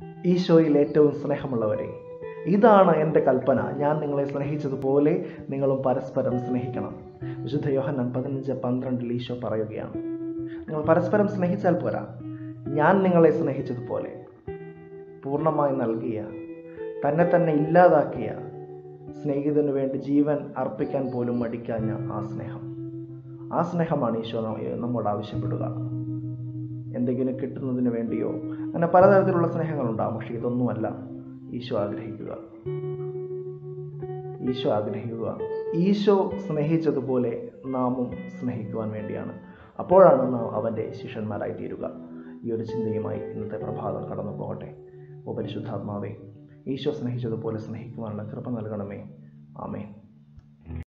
ഈശോയിൽ ഏറ്റവും സ്നേഹമുള്ളവരെ ഇതാണ് എൻ്റെ കൽപ്പന ഞാൻ നിങ്ങളെ സ്നേഹിച്ചതുപോലെ നിങ്ങളും പരസ്പരം സ്നേഹിക്കണം വിശുദ്ധ യോഹന്നാൻ പതിനഞ്ച് പന്ത്രണ്ടിൽ ഈശോ പറയുകയാണ് നിങ്ങൾ പരസ്പരം സ്നേഹിച്ചാൽ പോരാ ഞാൻ നിങ്ങളെ സ്നേഹിച്ചതുപോലെ പൂർണ്ണമായി നൽകിയ തന്നെ തന്നെ ഇല്ലാതാക്കിയ സ്നേഹിതനു വേണ്ടി ജീവൻ അർപ്പിക്കാൻ പോലും മടിക്കാഞ്ഞ ആ സ്നേഹം ആ സ്നേഹമാണ് ഈശോ നമ്മ- നമ്മോട് ആവശ്യപ്പെടുക എന്തെങ്കിലും കിട്ടുന്നതിന് വേണ്ടിയോ അങ്ങനെ പലതരത്തിലുള്ള സ്നേഹങ്ങളുണ്ടാകും പക്ഷേ ഇതൊന്നുമല്ല ഈശോ ആഗ്രഹിക്കുക ഈശോ ആഗ്രഹിക്കുക ഈശോ സ്നേഹിച്ചതുപോലെ നാമും സ്നേഹിക്കുവാൻ വേണ്ടിയാണ് അപ്പോഴാണ് നാം അവൻ്റെ ശിഷ്യന്മാരായി തീരുക ഈ ഒരു ചിന്തയുമായി ഇന്നത്തെ പ്രഭാതം കടന്നു പോകട്ടെ ഓ പരിശുദ്ധാത്മാവേ ഈശോ സ്നേഹിച്ചതുപോലെ സ്നേഹിക്കുവാനുള്ള കൃപ നൽകണമേ ആമേൻ